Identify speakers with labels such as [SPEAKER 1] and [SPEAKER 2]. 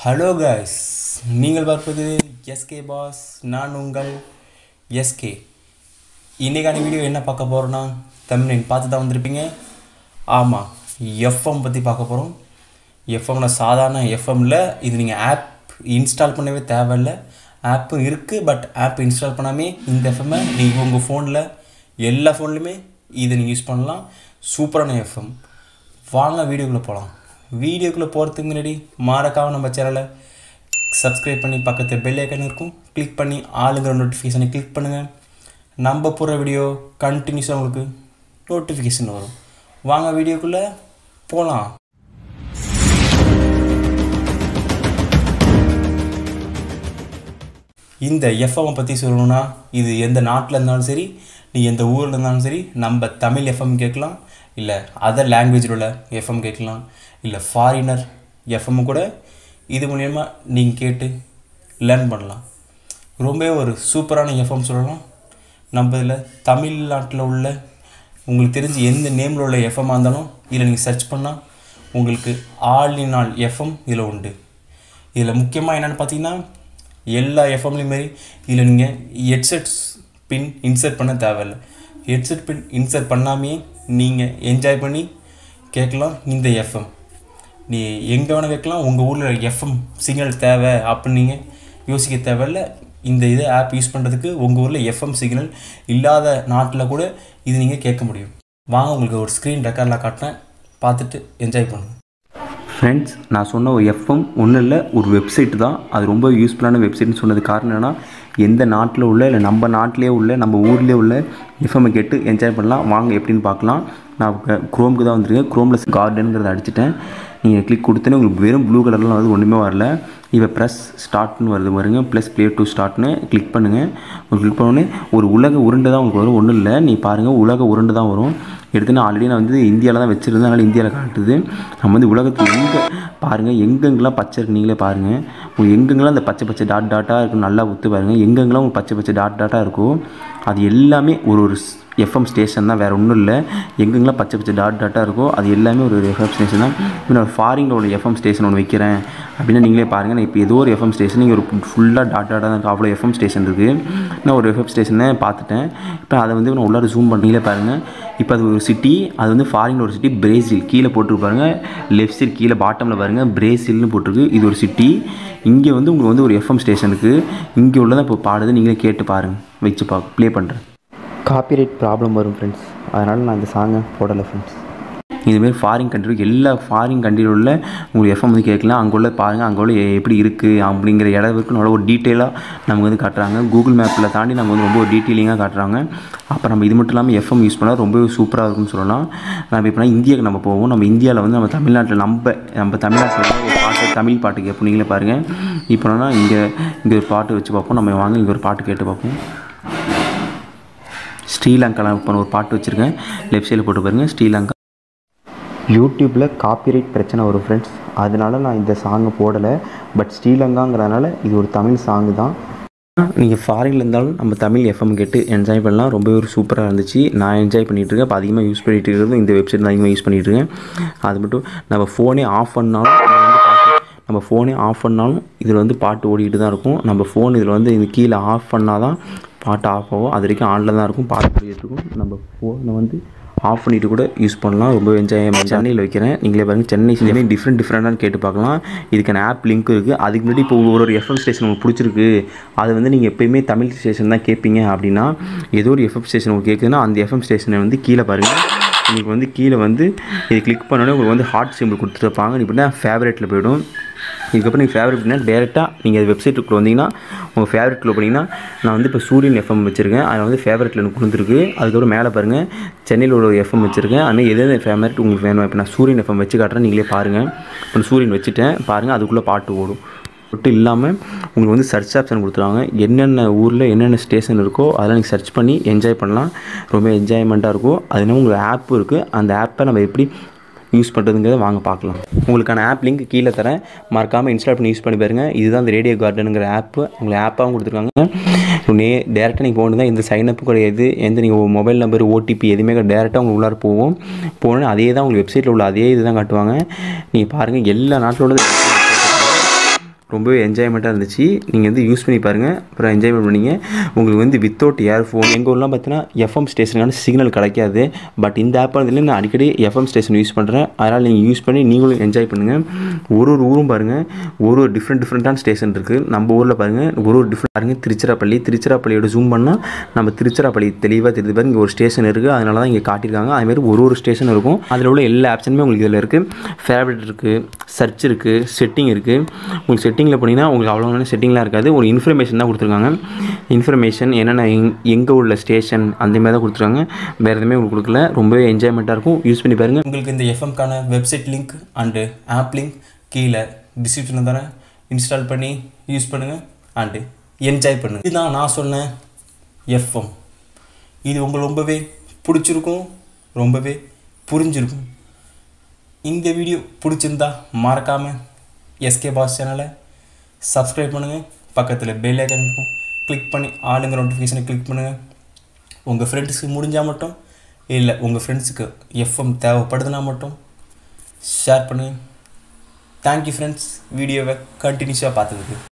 [SPEAKER 1] hello guys நீங்கள் பார்ப்பது SK pass நான் உங்கள் எஸ்கே இன்றைக்கான வீடியோ என்ன பார்க்க போகிறோன்னா தமிழின் பார்த்து தான் வந்திருப்பீங்க ஆமாம் எஃப்எம் பற்றி பார்க்க போகிறோம் எஃப்எம்ல சாதாரண எஃப்எம்ல இது நீங்கள் ஆப் இன்ஸ்டால் பண்ணவே தேவையில்ல ஆப்பும் இருக்குது பட் ஆப் இன்ஸ்டால் பண்ணாமே இந்த எஃப்எம்மை நீங்கள் உங்கள் ஃபோனில் எல்லா ஃபோன்லையுமே இதை நீங்கள் யூஸ் பண்ணலாம் சூப்பரான எஃப்எம் வாங்க வீடியோக்குள்ளே போகலாம் வீடியோக்குள்ளே போகிறதுக்கு முன்னாடி மறக்காம நம்ம சேனலை சப்ஸ்கிரைப் பண்ணி பக்கத்தில் பெல் ஐக்கன் இருக்கும் கிளிக் பண்ணி ஆளுங்கிற நோட்டிஃபிகேஷனை கிளிக் பண்ணுங்கள் நம்ம போடுற வீடியோ கண்டினியூஸாக உங்களுக்கு நோட்டிஃபிகேஷன் வரும் வாங்க வீடியோக்குள்ளே போகலாம் இந்த எஃப்எம் பற்றி சொல்லணும்னா இது எந்த நாட்டில் இருந்தாலும் சரி நீ எந்த ஊரில் இருந்தாலும் சரி நம்ம தமிழ் எஃப்எம் கேட்கலாம் இல்லை அதர் லாங்குவேஜில் உள்ள எஃப்எம் கேட்கலாம் இல்லை ஃபாரினர் எஃப்எம் கூட இது மூலயமா நீங்கள் கேட்டு லேர்ன் பண்ணலாம் ரொம்பவே ஒரு சூப்பரான எஃப்எம் சொல்லலாம் நம்ம இதில் தமிழ்நாட்டில் உள்ள உங்களுக்கு தெரிஞ்சு எந்த நேமில் உள்ள எஃப்எம்மாக இருந்தாலும் இதில் நீங்கள் சர்ச் பண்ணால் உங்களுக்கு ஆல் இன் ஆல் எஃப்எம் இதில் உண்டு இதில் முக்கியமாக என்னென்னு பார்த்தீங்கன்னா எல்லா எஃப்எம்லையும் மாரி இதில் நீங்கள் ஹெட்செட்ஸ் பின் இன்சர்ட் பண்ண தேவையில்லை ஹெட்செட் பின் இன்சர்ட் பண்ணாமையே நீங்கள் என்ஜாய் பண்ணி கேட்கலாம் இந்த எஃப்எம் நீ எங்கே வேணால் கேட்கலாம் உங்கள் ஊரில் எஃப்எம் சிக்னல் தேவை அப்படின்னு நீங்கள் யோசிக்க தேவையில்ல இந்த இதை ஆப் யூஸ் பண்ணுறதுக்கு உங்கள் ஊரில் எஃப்எம் சிக்னல் இல்லாத நாட்டில் கூட இது நீங்கள் கேட்க முடியும் வாங்க உங்களுக்கு ஒரு ஸ்க்ரீன் ரெக்கார்டில் காட்டுறேன் பார்த்துட்டு என்ஜாய் பண்ணுங்கள்
[SPEAKER 2] ஃப்ரெண்ட்ஸ் நான் சொன்ன ஒரு எஃப்எம் ஒன்றும் இல்லை ஒரு வெப்சைட் தான் அது ரொம்ப யூஸ்ஃபுல்லான வெப்சைட்னு சொன்னது காரணம் என்னென்னா எந்த நாட்டில் உள்ள இல்லை நம்ம நாட்டிலே உள்ள நம்ம ஊர்லேயே உள்ள எஃப்எம்மை கேட்டு என்ஜாய் பண்ணலாம் வாங்க எப்படின்னு பார்க்கலாம் நான் க்ரோமுக்கு தான் வந்திருக்கேன் க்ரோமில் கார்டனுங்கிறத அடிச்சிட்டேன் நீங்கள் கிளிக் கொடுத்தோன்னே உங்களுக்கு வெறும் ப்ளூ கலர்லாம் வந்து ஒன்றுமே வரல இப்போ ப்ரெஸ் ஸ்டார்ட்னு வருது பாருங்க ப்ளஸ் ப்ளே டு ஸ்டார்ட்னு கிளிக் பண்ணுங்கள் கிளிக் பண்ணோடனே ஒரு உலக உருண்டை தான் உங்களுக்கு வரும் ஒன்றும் இல்லை நீ பாருங்கள் உலக உருண்டை தான் வரும் எடுத்து நான் ஆல்ரெடி நான் வந்து இந்தியாவில் தான் வச்சுருந்தேன் அதனால் இந்தியாவில் காட்டுது நம்ம வந்து உலகத்தில் எங்கே பாருங்கள் எங்கெங்கெல்லாம் பச்சை இருக்கு நீங்களே பாருங்கள் உங்களுக்கு எங்கெங்கெல்லாம் அந்த பச்சை பச்சை டாட் டாட்டாக இருக்கும் நல்லா ஒத்து பாருங்கள் எங்கெங்கெல்லாம் உங்களுக்கு பச்சை பச்சை டாட் டாட்டாக இருக்கும் அது எல்லாமே ஒரு ஒரு எஃப்எம் ஸ்டேஷன் தான் வேறு ஒன்றும் இல்லை எங்கெங்கெல்லாம் பச்சை பச்சை டாட் டாட்டாக இருக்கோ அது எல்லாமே ஒரு எஃப்எம் ஸ்டேஷன் தான் இப்போ நான் ஃபாரினில் உள்ள எஃப்எம் ஸ்டேஷன் ஒன்று வைக்கிறேன் அப்படின்னா நீங்களே பாருங்கள் நான் இப்போ ஏதோ ஒரு எஃப்எம் ஸ்டேஷன் நீங்கள் ஒரு ஃபுல்லாக டாட் டாட்டாக தான் இருக்குது அவ்வளோ எஃப்எம் ஸ்டேஷன் இருக்குது நான் ஒரு எஃப்எம் ஸ்டேஷனை பார்த்துட்டேன் இப்போ அதை வந்து நான் உள்ளார ஜூம் பண்ணீங்களே பாருங்கள் இப்போ அது ஒரு சிட்டி அது வந்து ஃபாரினில் ஒரு சிட்டி பிரேசில் கீழே போட்டுருக்கு பாருங்கள் லெஃப்ட் சைட் கீழே பாட்டமில் பாருங்கள் பிரேசில்னு போட்டிருக்கு இது ஒரு சிட்டி இங்கே வந்து உங்களுக்கு வந்து ஒரு எஃப்எம் ஸ்டேஷன் இருக்குது இங்கே உள்ளதான் இப்போ பாடுது நீங்களே கேட்டு பாருங்கள் வச்சு பா ப்ளே பண்ணுறேன் காப்பிரைட் ப்ராப்ளம் வரும் ஃப்ரெண்ட்ஸ் அதனால் நான் இந்த சாங்கை போடலை ஃப்ரெண்ட்ஸ் இதுமாரி ஃபாரின் கண்ட்ரி எல்லா ஃபாரின் கண்ட்ரியில் உள்ள உங்களுக்கு எஃப்எம் வந்து கேட்கலாம் அங்கே உள்ள பாருங்கள் அங்கே உள்ள எப்படி இருக்குது அப்படிங்கிற இடத்துக்கு நல்ல ஒரு டீட்டெயிலாக நமக்கு வந்து காட்டுறாங்க கூகுள் மேப்பில் தாண்டி நம்ம வந்து ரொம்ப ஒரு டீட்டெயிலிங்காக காட்டுறாங்க அப்போ நம்ம இது மட்டும் இல்லாமல் எஃப்எம் யூஸ் பண்ணால் ரொம்பவே சூப்பராக இருக்கும்னு சொல்லலாம் நம்ம இப்போ இந்தியாவுக்கு நம்ம போவோம் நம்ம இந்தியாவில் வந்து நம்ம தமிழ்நாட்டில் நம்ம நம்ம தமிழ்நாட்டில் வந்து ஒரு பாட்டு தமிழ் பாட்டு கேட்போம் நீங்களே பாருங்கள் இப்போனா இங்கே இங்கே ஒரு பாட்டு வச்சு பார்ப்போம் நம்ம வாங்க இங்கே ஒரு பாட்டு கேட்டு பார்ப்போம் ஸ்ரீலங்காவில் இப்போ ஒரு பாட்டு வச்சுருக்கேன் லெஃப்ட் சைடில் போட்டு பாருங்கள் ஸ்ரீலங்கா யூடியூப்பில் காப்பிரைட் பிரச்சனை வரும் ஃப்ரெண்ட்ஸ் அதனால நான் இந்த சாங்கை போடலை பட் ஸ்ரீலங்காங்கிறதுனால இது ஒரு தமிழ் சாங்கு தான் நீங்கள் ஃபாரினில் இருந்தாலும் நம்ம தமிழ் எஃப்எம் கேட்டு என்ஜாய் பண்ணலாம் ரொம்பவே ஒரு சூப்பராக இருந்துச்சு நான் என்ஜாய் பண்ணிகிட்டு இருக்கேன் இப்போ அதிகமாக யூஸ் பண்ணிகிட்டு இருக்கிறது இந்த வெப்சைட் தான் அதிகமாக யூஸ் பண்ணிகிட்டு இருக்கேன் அது மட்டும் நம்ம ஃபோனே ஆஃப் பண்ணாலும் இது வந்து பாட்டு நம்ம ஃபோனே ஆஃப் பண்ணாலும் இதில் வந்து பாட்டு ஓடிக்கிட்டு தான் இருக்கும் நம்ம ஃபோன் இதில் வந்து இது கீழே ஆஃப் பண்ணால் தான் பாட்டு ஆஃப் ஆகும் அது வரைக்கும் ஆனில் தான் இருக்கும் பாட்டு ஓடிட்டு இருக்கும் நம்ம ஃபோனை வந்து ஆஃப் பண்ணிவிட்டு கூட யூஸ் பண்ணலாம் ரொம்ப என்ஜாய் சென்னையில் வைக்கிறேன் நீங்களே பாருங்கள் சென்னை சிலையுமே டிஃப்ரெண்ட் டிஃப்ரெண்ட்டாக கேட்டு பார்க்கலாம் இதுக்கான ஆப் லிங்க் இருக்குது அதுக்கு முன்னாடி இப்போ ஒரு ஒரு எஃப்எம் ஸ்டேஷன் உங்களுக்கு பிடிச்சிருக்கு அது வந்து நீங்கள் எப்போயுமே தமிழ் ஸ்டேஷன் தான் கேட்பீங்க அப்படின்னா ஏதோ ஒரு எஃப்எம் ஸ்டேஷன் உங்களுக்கு கேட்குதுன்னா அந்த எஃப்எம் ஸ்டேஷனை வந்து கீழே பாருங்கள் உங்களுக்கு வந்து கீழே வந்து இது கிளிக் பண்ணோன்னே உங்களுக்கு வந்து ஹார்ட் சிம்பிள் கொடுத்துருப்பாங்க இப்படின்னா ஃபேவரேட்டில் போய்டும் இதுக்கப்புறம் நீங்கள் ஃபேவரட் அப்படின்னா டேரெக்டாக நீங்கள் அது வெப்சைட்டுக்குள்ளே வந்தீங்கன்னா உங்கள் ஃபேவரட்டில் போனீங்கன்னா நான் வந்து இப்போ சூரியன் எஃப்எம் வச்சுருக்கேன் அதில் வந்து ஃபேவரட்டில் எனக்கு கொடுத்துருக்கு அதுக்கப்புறம் மேலே பாருங்கள் சென்னையில் உள்ள ஒரு எஃப்எம் வச்சுருக்கேன் அதனால் எது எது ஃபேவரட் உங்களுக்கு வேணும் இப்போ நான் சூரியன் எஃப்எம் வச்சு காட்டுறேன் நீங்களே பாருங்கள் இப்போ சூரியன் வச்சுட்டேன் பாருங்கள் அதுக்குள்ளே பாட்டு ஓடும் மட்டும் இல்லாமல் உங்களுக்கு வந்து சர்ச் ஆப்ஷன் கொடுத்துருவாங்க என்னென்ன ஊரில் என்னென்ன ஸ்டேஷன் இருக்கோ அதெல்லாம் நீங்கள் சர்ச் பண்ணி என்ஜாய் பண்ணலாம் ரொம்ப என்ஜாய்மெண்ட்டாக இருக்கும் அது உங்களுக்கு ஆப் இருக்குது அந்த ஆப்பை நம்ம எப்படி யூஸ் பண்ணுறதுங்கிறத வாங்க பார்க்கலாம் உங்களுக்கான ஆப் லிங்க் கீழே தரேன் மறக்காமல் இன்ஸ்டால் பண்ணி யூஸ் பண்ணி பாருங்கள் இதுதான் அந்த ரேடியோ கார்டனுங்கிற ஆப்பு உங்களுக்கு ஆப்பாகவும் கொடுத்துருக்காங்க நே டேரெக்டாக நீங்கள் போகணும் தான் எந்த சைனப்பும் கிடையாது எந்த நீங்கள் மொபைல் நம்பர் ஓடிபி எதுவுமே டேரெக்டாக உங்களுக்கு உள்ளார போவோம் போனோன்னே அதே தான் உங்களுக்கு வெப்சைட்டில் உள்ள அதே இது தான் காட்டுவாங்க நீங்கள் பாருங்கள் எல்லா நாட்டில் உள்ளது ரொம்பவே என்ஜாய்மெண்ட்டாக இருந்துச்சு நீங்கள் வந்து யூஸ் பண்ணி பாருங்கள் அப்புறம் என்ஜாய்மெண்ட் பண்ணிங்க உங்களுக்கு வந்து வித்தவுட் இயர்ஃபோன் எங்கள் ஊர்லாம் பார்த்தீங்கன்னா எஃப்எம் ஸ்டேஷனுக்கான சிக்னல் கிடைக்காது பட் இந்த ஆப் வந்து நான் அடிக்கடி எஃப்எம் ஸ்டேஷன் யூஸ் பண்ணுறேன் அதனால் நீங்கள் யூஸ் பண்ணி நீங்களும் என்ஜாய் பண்ணுங்கள் ஒரு ஒரு ஊரும் பாருங்கள் ஒரு ஒரு டிஃப்ரெண்ட் டிஃப்ரெண்ட்டான ஸ்டேஷன் இருக்குது நம்ம ஊரில் பாருங்கள் ஒரு ஒரு டிஃப்ரெண்ட் பாருங்கள் திருச்சிராப்பள்ளி திருச்சிராப்பள்ளியோட ஜூம் பண்ணால் நம்ம திருச்சிராப்பள்ளி தெளிவாக தெரியுது பாருங்க இங்கே ஒரு ஸ்டேஷன் இருக்குது அதனால தான் இங்கே காட்டியிருக்காங்க அதுமாதிரி ஒரு ஒரு ஸ்டேஷன் இருக்கும் அதில் உள்ள எல்லா ஆப்ஷனுமே உங்களுக்கு இதில் இருக்குது ஃபேவரட் இருக்குது சர்ச் இருக்குது செட்டிங் இருக்குது உங்களுக்கு செட்டிங்கில் போனீங்கன்னா உங்களுக்கு அவ்வளோ செட்டிங்லாம் இருக்காது ஒரு இன்ஃபர்மேஷன் தான் கொடுத்துருக்காங்க இன்ஃபர்மேஷன் என்னென்ன எங் எங்கே உள்ள ஸ்டேஷன் அந்த மாதிரி தான் கொடுத்துருக்காங்க வேறு எதுவுமே உங்களுக்கு கொடுக்கல ரொம்பவே என்ஜாய்மெண்ட்டாக இருக்கும் யூஸ் பண்ணி பாருங்கள்
[SPEAKER 1] உங்களுக்கு இந்த எஃப்எம்க்கான website link and app link கீழே டிஸ்கிரிப்ஷனில் தரேன் இன்ஸ்டால் பண்ணி யூஸ் பண்ணுங்கள் அண்டு என்ஜாய் பண்ணுங்கள் இதுதான் நான் சொன்ன எஃப்எம் இது உங்களுக்கு ரொம்பவே பிடிச்சிருக்கும் ரொம்பவே புரிஞ்சிருக்கும் இந்த வீடியோ பிடிச்சிருந்தா மறக்காமல் எஸ்கே பாஸ் சேனலை சப்ஸ்கிரைப் பண்ணுங்கள் பக்கத்தில் பெல் ஐக்கன் இருக்கும் கிளிக் பண்ணி ஆளுங்கிற நோட்டிஃபிகேஷனை கிளிக் பண்ணுங்கள் உங்கள் ஃப்ரெண்ட்ஸுக்கு முடிஞ்சால் மட்டும் இல்லை உங்கள் ஃப்ரெண்ட்ஸுக்கு எஃப்எம் தேவைப்படுதுன்னா மட்டும் ஷேர் பண்ணுங்கள் தேங்க்யூ ஃப்ரெண்ட்ஸ் வீடியோவை கண்டினியூஸாக பார்த்ததுக்கு